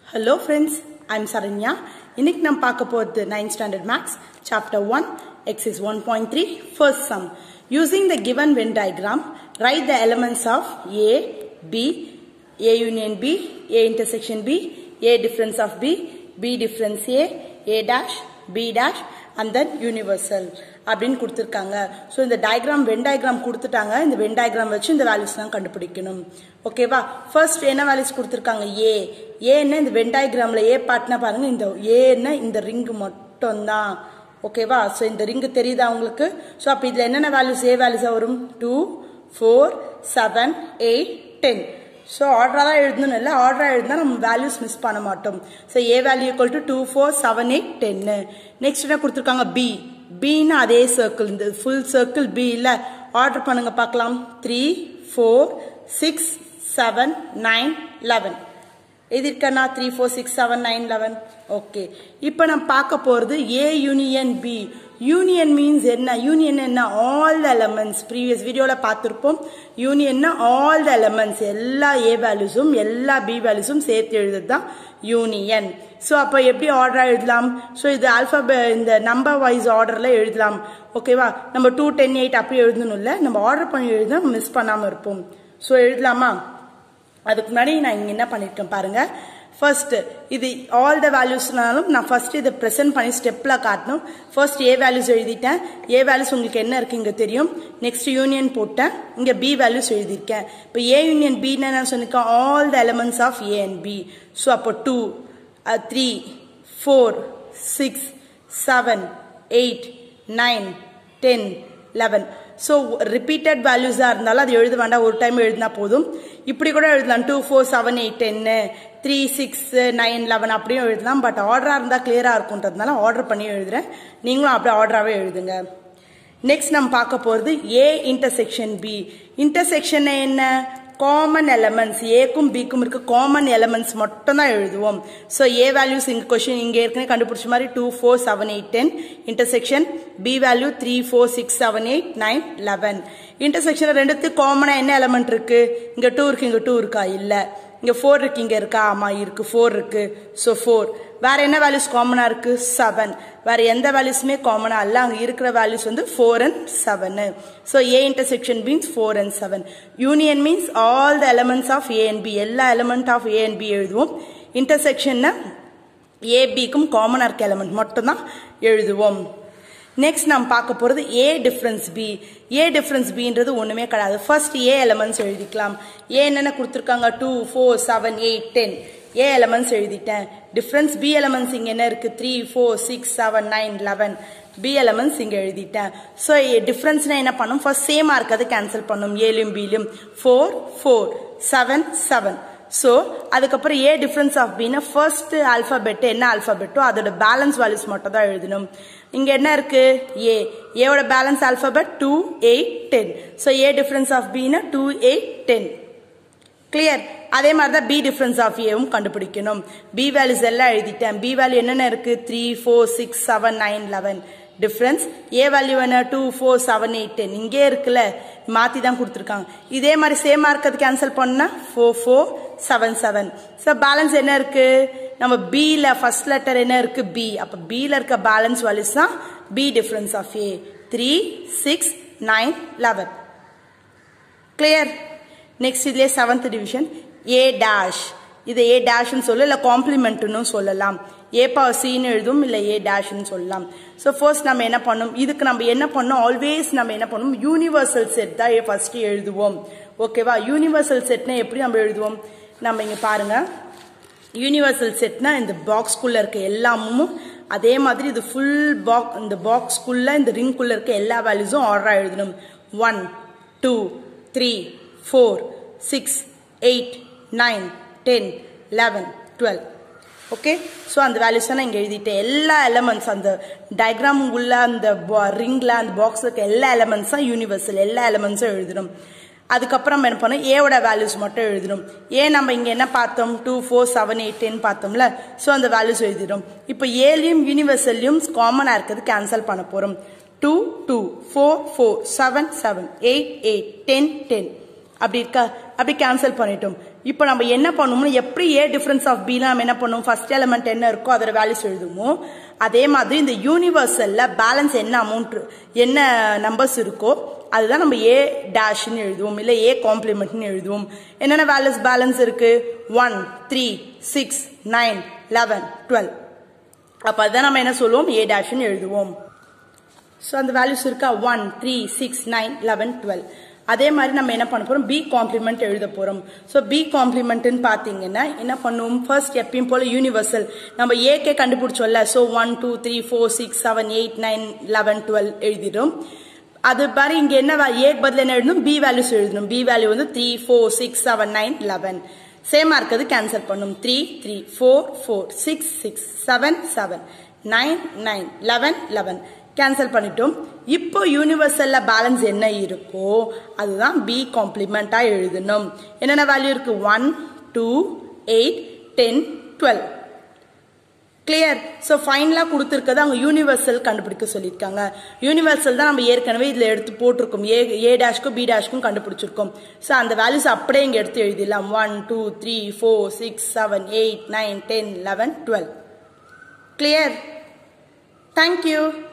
hello friends I'm Saranya இன்னைக்கு நம்ம பார்க்க போகிறது ninth standard maths chapter one exercise one point three first sum using the given Venn diagram write the elements of A B A union B A intersection B A difference of B B difference A A dash B dash and then universal அப்படின்னு கொடுத்துருக்காங்க so இந்த diagram Venn diagram கொடுத்துட்டாங்க இந்த Venn diagram வச்சு இந்த வேல்யூஸ்லாம் கண்டுபிடிக்கணும் ஓகேவா first என்ன வேல்யூஸ் கொடுத்துருக்காங்க ஏ ஏன்னா இந்த வென் டயக்ராமில் ஏ பார்ட்னா பாருங்க இந்த ஏன்னா இந்த ரிங்கு மட்டும்தான் ஓகேவா ஸோ இந்த ரிங்கு தெரியுதா உங்களுக்கு ஸோ அப்போ இதில் என்னென்ன வேல்யூஸ் ஏ வேல்யூஸாக வரும் two four seven eight ten so ஆர்டராக தான் எழுதணும் இல்லை ஆர்டராக எழுதினா நம்ம வேல்யூஸ் மிஸ் பண்ண மாட்டோம் so A value equal to two four seven eight டென்னு நெக்ஸ்ட் என்ன கொடுத்துருக்காங்க பி பின்னு அதே சர்க்கிள் இந்த ஃபுல் சர்க்கிள் பி இல்லை ஆர்டர் பண்ணுங்க பார்க்கலாம் three four six seven nine eleven எதிர்க்கண்ணா three four six seven nine eleven okay இப்போ நம்ம பார்க்க போகிறது A union B union means என்ன யூனியன் என்ன ஆல் த எலமெண்ட்ஸ் ப்ரீவியஸ் வீடியோவில் பார்த்துருப்போம் யூனியன்னா ஆல் த எலமெண்ட்ஸ் எல்லா ஏ வேல்யூஸும் எல்லா பி வேல்யூஸும் சேர்த்து எழுதுறது தான் யூனியன் ஸோ அப்போ எப்படி ஆர்டராக எழுதலாம் ஸோ இது ஆல்ஃபா இந்த நம்பர் வைஸ் ஆர்டரில் எழுதலாம் ஓகேவா நம்ம டூ டென் எயிட் அப்படி எழுதணும்ல நம்ம ஆர்டர் பண்ணி எழுதினா மிஸ் பண்ணாமல் இருப்போம் ஸோ எழுதலாமா அதுக்கு முன்னாடி நான் இங்கே என்ன பண்ணியிருக்கேன் பாருங்க ஃபர்ஸ்ட் இது ஆல் த வேல்யூஸ்னாலும் நான் ஃபர்ஸ்ட் இதை ப்ரெசென்ட் பண்ணி ஸ்டெப்பில் காட்டணும் ஃபர்ஸ்ட் ஏ வேல்யூஸ் எழுதிட்டேன் ஏ வேல்யூஸ் உங்களுக்கு என்ன இருக்கு இங்கே தெரியும் நெக்ஸ்ட் யூனியன் போட்டேன் இங்கே பி வேல்யூஸ் எழுதியிருக்கேன் இப்போ ஏ யூனியன் பின்னு என்ன சொன்னிருக்கேன் all the elements of A and B so அப்போ two three four six seven eight nine ten eleven so repeated வேல்யூஸாக இருந்தாலும் அது எழுத வேண்டாம் ஒரு டைம் எழுதினா போதும் இப்படி கூட எழுதலாம் டூ ஃபோர் செவன் எயிட் டென்னு த்ரீ சிக்ஸ் நைன் லெவன் அப்படியும் எழுதலாம் பட் ஆர்டராக இருந்தால் கிளியராக இருக்குன்றதுனால ஆர்டர் பண்ணி எழுதுறேன் நீங்களும் அப்படியே ஆர்டராகவே எழுதுங்க நெக்ஸ்ட் நம்ம பார்க்க போகிறது ஏ இன்டர்செக்ஷன் பி இன்டர்செக்ஷன் என்ன காமன் எலமெண்ட்ஸ் ஏக்கும் பிக்கும் இருக்க காமன் எலமெண்ட்ஸ் மட்டும் தான் எழுதுவோம் ஸோ ஏ வேல்யூஸ் இங்கே கொஸ்டின் இங்கே ஏற்கனவே கண்டுபிடிச்ச மாதிரி two four seven eight ten intersection B value three four six seven eight nine eleven intersection ரெண்டுத்துக்கு காமனாக என்ன எலமெண்ட் இருக்கு இங்கே டூ இருக்கு இங்கே டூ இருக்கா இல்லை இங்கே ஃபோர் இருக்கு இங்கே இருக்கா ஆமாம் இருக்கு ஃபோர் இருக்கு ஸோ ஃபோர் வேற என்ன வேல்யூஸ் காமனாக இருக்கு செவன் வேற எந்த வேல்யூஸுமே காமனாக இல்லை அங்கே இருக்கிற வேல்யூஸ் வந்து ஃபோர் அண்ட் செவனு so A intersection means four and seven union means all the elements of A and B எல்லா element of A and B எழுதுவோம் இன்டர்செக்ஷன்னா ஏபிக்கும் காமனாக இருக்க எலமெண்ட் மட்டும்தான் எழுதுவோம் நெக்ஸ்ட் நம்ம பார்க்க போகிறது A difference B A difference பின்றது ஒன்றுமே கிடையாது ஃபர்ஸ்ட் ஏ எலமெண்ட்ஸ் எழுதிக்கலாம் ஏ என்னென்ன கொடுத்துருக்காங்க two four seven eight ten A elements எழுதிட்டேன் டிஃப்ரென்ஸ் பி எலமெண்ட்ஸ் இங்கே என்ன இருக்குது three four six seven nine eleven B elements இங்கே எழுதிட்டேன் ஸோ டிஃப்ரென்ஸ்னா என்ன பண்ணும் ஃபர்ஸ்ட் சேமாக இருக்கிறது கேன்சல் பண்ணும் ஏலையும் பிலையும் four four seven seven so அதுக்கப்புறம் ஏ டிஃப்ரென்ஸ் ஆஃப் பின்னா ஃபர்ஸ்ட் ஆல்ஃபாபெட் என்ன ஆல்ஃபாபெட்டோ அதோட பேலன்ஸ் வேல்யூஸ் மட்டும் தான் எழுதணும் இங்க என்ன இருக்கு ஏ ஏவோட balance alphabet two eight ten so A difference of பின்னா டூ எயிட் டென் கிளியர் அதே மாதிரி தான் பி டிஃபரன்ஸ் ஆஃப் ஏவும் கண்டுபிடிக்கணும் பி வேல்யூஸ் எல்லாம் எழுதிட்டேன் பி வேல்யூ என்னென்ன இருக்கு three four six seven nine eleven difference A value என்ன two four seven eight ten இங்கே இருக்குல்ல மாற்றி தான் கொடுத்துருக்காங்க இதே மாதிரி சேமாக இருக்கிறது கேன்சல் பண்ணா four four seven seven so balance என்ன இருக்கு நம்ம பியில் ஃபர்ஸ்ட் லெட்டர் என்ன இருக்கு பி அப்போ பியில் இருக்க பேலன்ஸ் வேல்யூஸ் தான் B difference of A three six nine eleven clear next இதுலேயே செவன்த் டிவிஷன் ஏ டேஷ் இது ஏ டேஷ்னு சொல்ல இல்லை காம்ப்ளிமெண்ட்னு சொல்லலாம் ஏ பவர் சின்னு எழுதும் இல்லை ஏ டேஷ்னு சொல்லலாம் ஸோ ஃபர்ஸ்ட் நம்ம என்ன பண்ணோம் இதுக்கு நம்ம என்ன பண்ணோம் ஆல்வேஸ் நம்ம என்ன பண்ணோம் யூனிவர்சல் செட் தான் ஃபர்ஸ்ட் எழுதுவோம் ஓகேவா யூனிவர்சல் செட்னா எப்படி நம்ம எழுதுவோம் நம்ம இங்கே பாருங்க யூனிவர்சல் செட்னா இந்த பாக்ஸ்குள்ள இருக்க எல்லாமும் அதே மாதிரி இது ஃபுல் பாக் இந்த பாக்ஸ்குள்ள இந்த ரிங்குள்ள இருக்க எல்லா வேல்யூஸும் ஆர்டராக எழுதணும் one two three four six eight nine ten eleven twelve okay so அந்த வேல்யூஸ் நான் இங்கே எழுதிட்டேன் எல்லா எலமெண்ட்ஸ் அந்த டயக்ராம் உள்ள அந்த ரிங்கில் அந்த பாக்ஸில் இருக்க எல்லா எலமெண்ட்ஸும் யூனிவர்சல் எல்லா எலமெண்ட்ஸும் எழுதணும் அதுக்கப்புறம் என்ன பண்ணோம் ஏவோட வேல்யூஸ் மட்டும் எழுதணும் ஏன் நம்ம இங்கே என்ன பார்த்தோம் two four seven eight ten பார்த்தோம்ல ஸோ அந்த வேல்யூஸ் எழுதிடும் இப்போ ஏலையும் யூனிவர்சல்லையும் காமனாக இருக்கிறது கேன்சல் பண்ண போகிறோம் two two four four seven seven eight eight ten ten அப்படி இருக்கா அப்படி கேன்சல் பண்ணிட்டோம் இப்போ நம்ம என்ன பண்ணுவோம்னா எப்படி ஏ டிஃபரன்ஸ் ஆஃப் பிலாம் நம்ம என்ன பண்ணுவோம் ஃபர்ஸ்ட் எலமெண்ட் என்ன இருக்கோ அதோட வேல்யூஸ் எழுதுவோம் அதே மாதிரி இந்த யூனிவர்சல்ல பேலன்ஸ் என்ன அமௌண்ட் என்ன நம்பர்ஸ் இருக்கோ அதுதான் நம்ம ஏ டேஷ்னு எழுதுவோம் இல்லை ஏ காம்ப்ளிமெண்ட்னு எழுதுவோம் என்னென்ன வேல்யூஸ் பேலன்ஸ் இருக்கு one three six nine eleven twelve அப்போ அதுதான் நம்ம என்ன சொல்லுவோம் ஏ டேஷ்னு எழுதுவோம் ஸோ அந்த வேல்யூஸ் இருக்கா one three six nine eleven twelve அதே மாதிரி நம்ம என்ன பண்ண போறோம் பி காம்ப்ளிமெண்ட் எழுத போறோம் ஸோ பி காம்ப்ளிமெண்ட்னு பார்த்தீங்கன்னா என்ன பண்ணுவோம் ஃபர்ஸ்ட் எப்பயும் போல யூனிவர்சல் நம்ம ஏகே கண்டுபிடிச்சோம்ல so one two three four six seven eight nine eleven twelve எழுதிடும் அது பாரு இங்க என்ன ஏக்கு பதில் என்ன எழுதணும் பி வேல்யூஸ் எழுதணும் பி வேல்யூ வந்து three four six seven nine eleven சேமா இருக்கிறது கேன்சல் பண்ணும் three three four four six six seven seven nine nine eleven eleven cancel பண்ணிட்டோம் இப்போ யூனிவர்சல்ல பேலன்ஸ் என்ன இருக்கோ அதுதான் பி காம்ப்ளிமெண்டா எழுதணும் என்னென்ன வேல்யூ இருக்கு one two eight ten twelve clear so ஃபைனலாக கொடுத்துருக்கது அவங்க யூனிவர்சல் கண்டுபிடிக்க சொல்லியிருக்காங்க யூனிவர்சல் தான் நம்ம ஏற்கனவே இதில் எடுத்து போட்டிருக்கோம் ஏ ஏ டேஷ்க்கும் பி டேஷ்க்கும் கண்டுபிடிச்சிருக்கோம் ஸோ அந்த வேல்யூஸ் அப்படியே இங்கே எடுத்து எழுதிடலாம் one two three four six seven eight nine ten eleven twelve clear thank you